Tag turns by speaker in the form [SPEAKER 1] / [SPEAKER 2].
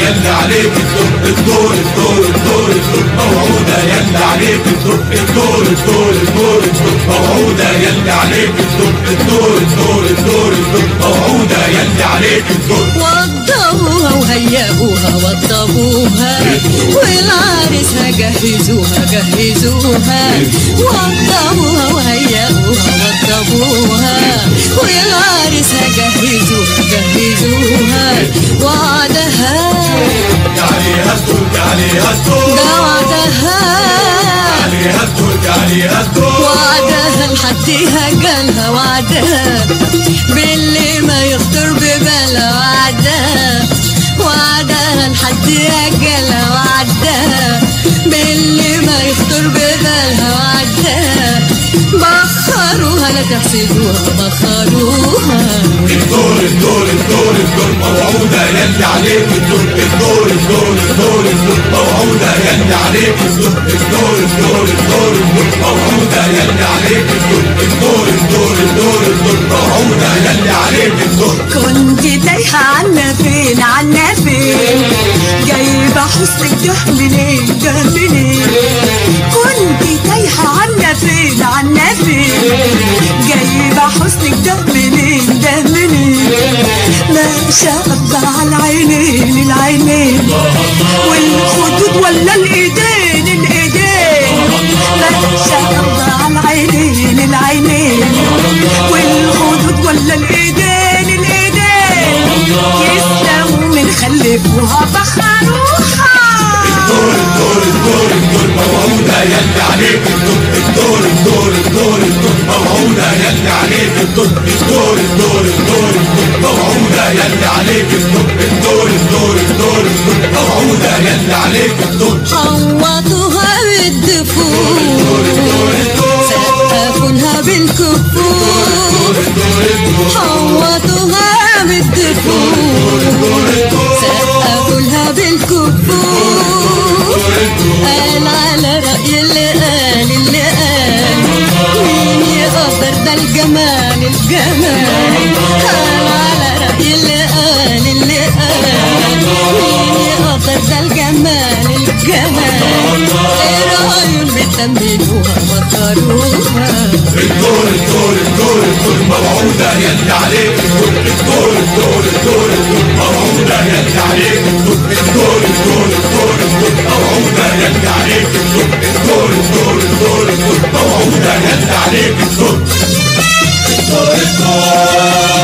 [SPEAKER 1] يلي عليك الدور الدور الدور الدور الدور موعودة يلي عليك الدور الدور الدور الدور الدور موعودة يلي عليك الدور الدور الدور الدور الدور موعودة يلي عليك الدور
[SPEAKER 2] وضبوها وهيئوها وضبوها والعرسها جهزوها جهزوها وضبوها وهيئوها وضبوها والعرسها جهزوها جهزوها وعدها
[SPEAKER 1] عليها الدور عليها الدور
[SPEAKER 2] ده وعدها
[SPEAKER 1] عليها الدور عليها الدور
[SPEAKER 2] وعدها لحديها جالها وعدها باللي ما يخطر ببالها وعدها وعدها لحديها جالها وعدها باللي ما يخطر ببالها وعدها بخروها لا تحسدوها بخروها
[SPEAKER 1] الدور الدور الدور الدور موعودة يلي عليك الدور الدور الدور الدور الدور موعودة يلي عليك الدور الدور الدور الدور الدور موعودة يلي عليك الدور الدور الدور الدور الدور موعودة يلي عليك الدور
[SPEAKER 2] كنت تايهة عنا فين عنا فين جايبة حسنك ده منين ده منين كنت تايهة عنا فين عنا فين جايبة حسنك ده منين ده منين ما شاء الله على العينين العينين والخدود ولا الايدين الايدين ما شاء الله على العينين العينين والخدود ولا الايدين الايدين يسلموا من خلفوها بخروها
[SPEAKER 1] الدور الدور الدور الدور موعودة يلي عليك الدور الدور الدور الدور الدور موعودة يلي عليك الدور الدور الدور الدور الدور موعودة يلي عليك الدور الدور الدور الدور الدور موعودة يلي عليك الدور
[SPEAKER 2] حوطوها بالدفور سقفوا لها بالكفور حوطوها بالدفور سقفوا لها بالكفور قال على رأي اللي قال اللي قال مين يقدر ده الجمال الجمال قال على رأي اللي قال اللي قال مين يقدر ده الجمال الجمال ايه رأيهم بتمنوها وطروها
[SPEAKER 1] الدور الدور الدور الدور موعودة يلي عليك الدور الدور الدور الدور الدور موعودة يلي عليك الدور الدور الدور الدور الدور موعودة يلي عليك الدور الدور الدور الدور الدور موعودة يلي عليك الدور الدور الدور